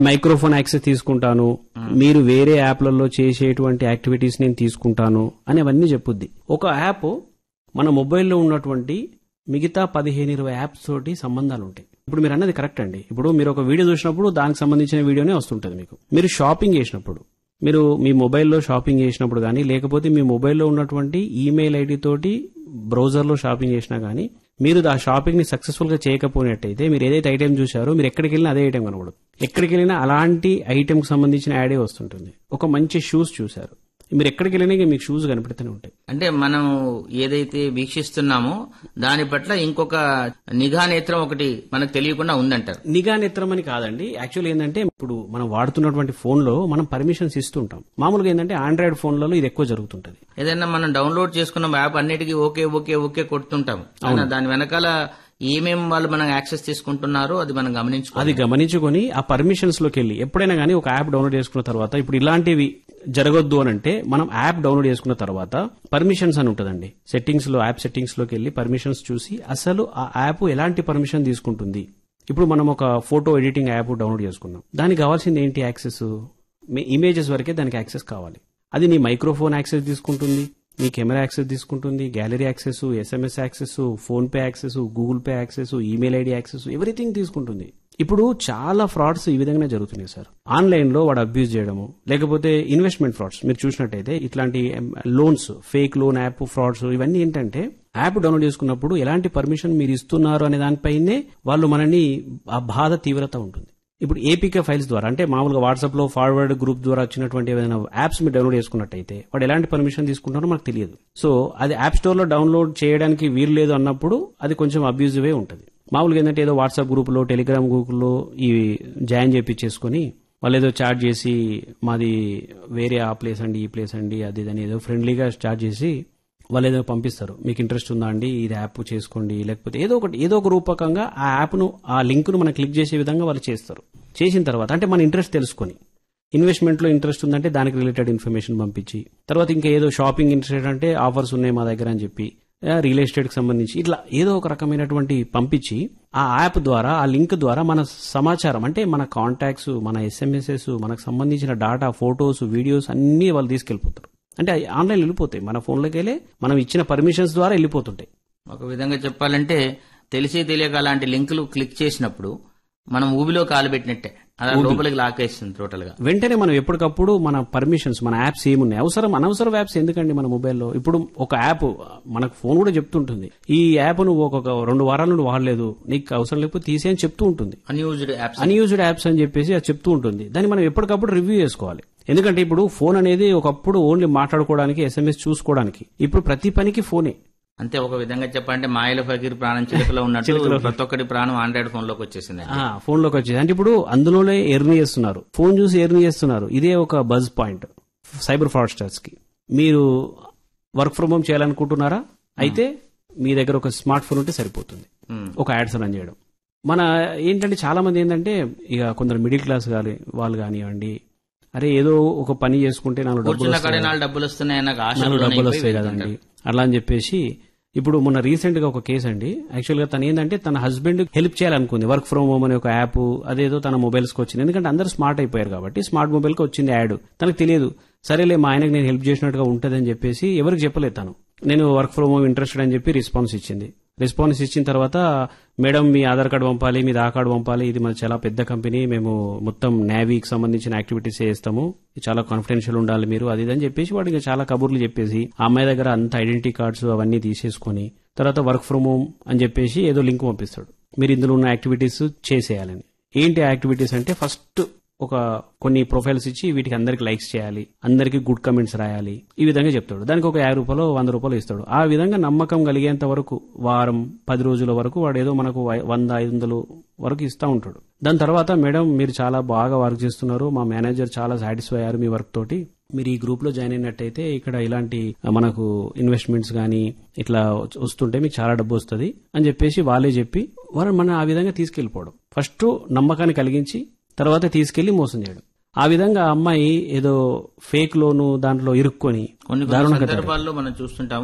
Microphone access తీసుకుంటాను మీరు వేరే యాప్లలో చేసేటువంటి యాక్టివిటీస్ నేను తీసుకుంటాను అని అవన్నీ చెప్పుద్ది ఒక యాప్ మన మొబైల్లో ఉన్నటువంటి మిగతా పదిహేను ఇరవై యాప్స్ తోటి సంబంధాలు ఉంటాయి ఇప్పుడు మీరు అన్నది కరెక్ట్ అండి ఇప్పుడు మీరు ఒక వీడియో చూసినప్పుడు దానికి సంబంధించిన వీడియోనే వస్తుంటుంది మీకు మీరు షాపింగ్ చేసినప్పుడు మీరు మీ మొబైల్లో షాపింగ్ చేసినప్పుడు కానీ లేకపోతే మీ మొబైల్లో ఉన్నటువంటి ఈమెయిల్ ఐడి తోటి బ్రౌజర్లో షాపింగ్ చేసినా కానీ మీరు ఆ షాపింగ్ ని సక్సెస్ఫుల్ గా చేయకపోయినట్టయితే మీరు ఏదైతే ఐటెం చూసారో మీరు ఎక్కడికి వెళ్ళినా అదే ఐటెం కనబడదు ఎక్కడికి వెళ్ళినా అలాంటి ఐటెం కి సంబంధించిన యాడే వస్తుంటుంది ఒక మంచి షూస్ చూసారు మీరు ఎక్కడికి వెళ్ళినా ఇక మీకు షూస్ కనపడుతూనే ఉంటాయి అంటే మనం ఏదైతే వీక్షిస్తున్నామో దాని పట్ల ఇంకొక నిఘా నేత్రం ఒకటి మనకు తెలియకుండా ఉందంటారు నిఘా నేత్రం అని కాదండి యాక్చువల్ ఏంటంటే ఇప్పుడు మనం వాడుతున్నటువంటి ఫోన్ లో మనం పర్మిషన్స్ ఇస్తుంటాం మామూలుగా ఏంటంటే ఆండ్రాయిడ్ ఫోన్లలో ఇది ఎక్కువ జరుగుతుంటది ఏదైనా మనం డౌన్లోడ్ చేసుకున్న యాప్ అన్నిటికీ ఓకే ఓకే ఓకే కొడుతుంటాం అయినా దాని వెనకాల ఏమేం వాళ్ళు మనం యాక్సెస్ తీసుకుంటున్నారో అది మనం గమనించుకోవాలి అది గమనించుకొని ఆ పర్మిషన్స్ లోకి వెళ్ళి ఎప్పుడైనా కానీ ఒక యాప్ డౌన్లోడ్ చేసుకున్న తర్వాత ఇప్పుడు ఇలాంటివి జరగొద్దు అని అంటే మనం యాప్ డౌన్లోడ్ చేసుకున్న తర్వాత పర్మిషన్స్ అని ఉంటుందండి సెట్టింగ్స్ లో యాప్ సెట్టింగ్స్ లోకి వెళ్ళి పర్మిషన్స్ చూసి అసలు ఆ యాప్ ఎలాంటి పర్మిషన్ తీసుకుంటుంది ఇప్పుడు మనం ఒక ఫోటో ఎడిటింగ్ యాప్ డౌన్లోడ్ చేసుకున్నాం దానికి కావాల్సింది ఏంటి యాక్సెస్ మీ ఇమేజెస్ వరకే దానికి యాక్సెస్ కావాలి అది నీ మైక్రోఫోన్ యాక్సెస్ తీసుకుంటుంది నీ కెమెరా యాక్సెస్ తీసుకుంటుంది gallery access SMS access PhonePe access Google Pay access email ID access everything తీసుకుంటుంది ఇప్పుడు చాలా ఫ్రాడ్స్ ఈ విధంగానే జరుగుతున్నాయి సార్ ఆన్లైన్ లో వాడు అబ్యూజ్ చేయడము లేకపోతే ఇన్వెస్ట్మెంట్ ఫ్రాడ్స్ మీరు చూసినట్టయితే ఇట్లాంటి loans fake loan app frauds ఇవన్నీ ఏంటంటే యాప్ డౌన్లోడ్ చేసుకున్నప్పుడు ఎలాంటి పర్మిషన్ మీరు ఇస్తున్నారు అనే దానిపైనే వాళ్ళు మనని ఆ బాధ తీవ్రత ఉంటుంది ఇప్పుడు ఏపీకే ఫైల్స్ ద్వారా అంటే మామూలుగా వాట్సాప్ లో ఫార్వర్డ్ గ్రూప్ ద్వారా వచ్చినటువంటి ఏదైనా యాప్స్ మీరు డౌన్లోడ్ చేసుకున్నట్టయితే వాడు ఎలాంటి పర్మిషన్ తీసుకుంటారో మనకు తెలియదు సో అది యాప్ స్టోర్ లో డౌన్లోడ్ చేయడానికి వీలు లేదు అన్నప్పుడు అది కొంచెం అబ్యూజివే ఉంటుంది మామూలుగా ఏంటంటే ఏదో వాట్సాప్ గ్రూపులో టెలిగ్రామ్ గ్రూపులో ఈ జాయిన్ చేపించేసుకొని వాళ్ళు ఏదో చాట్ చేసి మాది వేరే ఆ ప్లేస్ అండి ఈ ప్లేస్ అండి అది ఇది అని ఏదో ఫ్రెండ్లీగా చాట్ చేసి వాళ్ళు ఏదో పంపిస్తారు మీకు ఇంట్రెస్ట్ ఉందా అండి ఇది యాప్ చేసుకోండి లేకపోతే ఏదో ఒకటి ఏదో ఒక రూపకంగా ఆ యాప్ను ఆ లింక్ను మనం క్లిక్ చేసే విధంగా వాళ్ళు చేస్తారు చేసిన తర్వాత అంటే మన ఇంట్రెస్ట్ తెలుసుకొని ఇన్వెస్ట్మెంట్లో ఇంట్రెస్ట్ ఉందంటే దానికి రిలేటెడ్ ఇన్ఫర్మేషన్ పంపించి తర్వాత ఇంకా ఏదో షాపింగ్ ఇంట్రెస్ట్ అంటే ఆఫర్స్ ఉన్నాయి మా దగ్గర అని చెప్పి ఆ, రియల్ ఎస్టేట్ కి సంబంధించి ఇట్లా ఏదో ఒక రకమైనటువంటి పంపించి ఆ యాప్ ద్వారా ఆ లింక్ ద్వారా మన సమాచారం అంటే మన కాంటాక్ట్స్ మన ఎస్ఎంఎస్ఎస్ మనకు సంబంధించిన డాటా ఫొటోస్ వీడియోస్ అన్ని వాళ్ళు తీసుకెళ్లిపోతారు అంటే అవి ఆన్లైన్ వెళ్ళిపోతాయి మన ఫోన్లోకి వెళ్ళి మనం ఇచ్చిన పర్మిషన్స్ ద్వారా వెళ్ళిపోతుంటాయి ఒక విధంగా చెప్పాలంటే తెలిసి తెలియక అలాంటి లింకులు క్లిక్ చేసినప్పుడు మనం ఊబిలో కాలు పెట్టినట్టే అలా లోపలికి లాకేస్తుంది టోటల్ గా వెంటనే మనం ఎప్పటికప్పుడు మన పర్మిషన్స్ మన యాప్స్ ఏమున్నాయి అవసరం అనవసరం యాప్స్ ఎందుకండి మన మొబైల్లో ఇప్పుడు ఒక యాప్ మనకు ఫోన్ కూడా చెప్తుంటుంది ఈ యాప్ నువ్వు ఒక రెండు వారాల నుండి వాడలేదు నీకు అవసరం లేకపోతే తీసే అని చెప్తూ ఉంటుంది అన్యూజ్డ్ యాప్స్ అన్యూజ్డ్ యాప్స్ అని చెప్పేసి అది చెప్తూ ఉంటుంది దాన్ని మనం ఎప్పటికప్పుడు రివ్యూ చేసుకోవాలి ఎందుకంటే ఇప్పుడు ఫోన్ అనేది ఒకప్పుడు ఓన్లీ మాట్లాడుకోవడానికి ఎస్ఎంఎస్ చూసుకోవడానికి ఇప్పుడు ప్రతి పనికి ఫోనే అంతే ఒక విధంగా చెప్పాలంటే మాయల ఫకీర్ ప్రాణం చిలుకలో ఉన్నట్టు ప్రతి ఒక్కటి ప్రాణం ఆండ్రాయిడ్ ఫోన్ లోకి వచ్చేసింది ఆ, ఫోన్ లోకి వచ్చేది అంటే ఇప్పుడు అందులోనే ఎర్న్ చేస్తున్నారు ఫోన్ చూసి ఎర్న్ చేస్తున్నారు ఇదే ఒక బజ్ పాయింట్ సైబర్ ఫ్రాడ్స్టర్స్ కి మీరు వర్క్ ఫ్రమ్ హోమ్ చేయాలనుకుంటున్నారా అయితే మీ దగ్గర ఒక స్మార్ట్ ఫోన్ ఉంటే సరిపోతుంది ఉమ్. ఒక యాడ్స్ రన్ చేయడం మన ఏంటంటే చాలా మంది ఏంటంటే ఇక కొందరు మిడిల్ క్లాస్ కానీ వాళ్ళు కానివ్వండి అరే ఏదో ఒక పని చేసుకుంటే నాలుగు డబ్బులు కూర్చున్న కాడే నాలుగు డబ్బులు వస్తున్నాయి నాకు ఆశ నాలుగు డబ్బులు వస్తాయి కదండి అట్లా అని చెప్పేసి ఇప్పుడు మొన్న రీసెంట్ గా ఒక కేసు అండి యాక్చువల్ గా తను ఏంటంటే తన హస్బెండ్ హెల్ప్ చేయాలనుకుంది వర్క్ ఫ్రమ్ హోమ్ అనే ఒక యాప్ అదేదో తన మొబైల్స్ కి వచ్చింది ఎందుకంటే అందరూ స్మార్ట్ అయిపోయారు కాబట్టి స్మార్ట్ మొబైల్ కి వచ్చింది యాడ్ తనకు తెలియదు సరేలే మా ఆయనకు నేను హెల్ప్ చేసినట్టుగా ఉంటదని చెప్పేసి ఎవరికి చెప్పలేదు తను నేను వర్క్ ఫ్రమ్ హోమ్ ఇంట్రెస్టెడ్ అని చెప్పి రెస్పాన్స్ ఇచ్చింది రెస్పాన్స్ ఇచ్చిన తర్వాత మేడం మీ ఆధార్ కార్డు పంపాలి మీ ఆధార్ కార్డు పంపాలి ఇది మన చాలా పెద్ద కంపెనీ మేము మొత్తం నేవీకి సంబంధించిన యాక్టివిటీస్ చేస్తాము ఇది చాలా కాన్ఫిడెన్షియల్ ఉండాలి మీరు అది ఇది అని చెప్పేసి వాడికి చాలా కబుర్లు చెప్పేసి ఆ అమ్మాయి దగ్గర అంత ఐడెంటిటీ కార్డ్స్ అవన్నీ తీసేసుకొని తర్వాత వర్క్ ఫ్రమ్ హోమ్ అని చెప్పేసి ఏదో లింక్ పంపిస్తాడు మీరు ఇందులో ఉన్న యాక్టివిటీస్ చేసేయాలని ఏంటి యాక్టివిటీస్ అంటే ఫస్ట్ ఒక కొన్ని ప్రొఫైల్స్ ఇచ్చి వీటికి అందరికి లైక్స్ చేయాలి అందరికి గుడ్ కమెంట్స్ రాయాలి ఈ విధంగా చెప్తాడు దానికి ఒక యాభై రూపాయలు వంద రూపాయలు ఇస్తాడు ఆ విధంగా నమ్మకం కలిగేంత వరకు వారం పది రోజుల వరకు వాడు ఏదో మనకు వై- వంద ఐదు వందలు వరకు ఇస్తా ఉంటాడు దాని తర్వాత మేడం మీరు చాలా బాగా వర్క్ చేస్తున్నారు మా మేనేజర్ చాలా సాటిస్ఫై అయ్యారు మీ వర్క్ తోటి మీరు ఈ గ్రూప్ లో జాయిన్ అయినట్టయితే ఇక్కడ ఇలాంటి మనకు ఇన్వెస్ట్మెంట్స్ కానీ ఇట్లా వస్తుంటే మీకు చాలా డబ్బు వస్తుంది అని చెప్పేసి వాళ్ళే చెప్పి వారు మన ఆ విధంగా తీసుకెళ్లిపోవడం ఫస్ట్ నమ్మకాన్ని కలిగించి తర్వాత తీసుకెళ్లి మోసం చేయడం ఆ విధంగా ఆ అమ్మాయి ఏదో ఫేక్ లోను దాంట్లో ఇరుక్కొని కొన్ని కొన్ని సందర్భాల్లో మనం చూస్తుంటాము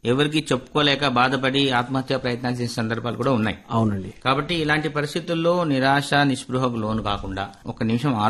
ఎవరికి చెప్పుకోలేక బాధపడి ఆత్మహత్య ప్రయత్నాలు చేసిన సందర్భాలు కూడా ఉన్నాయి అవునండి కాబట్టి ఇలాంటి పరిస్థితుల్లో నిరాశ నిస్పృహకు లోను కాకుండా ఒక నిమిషం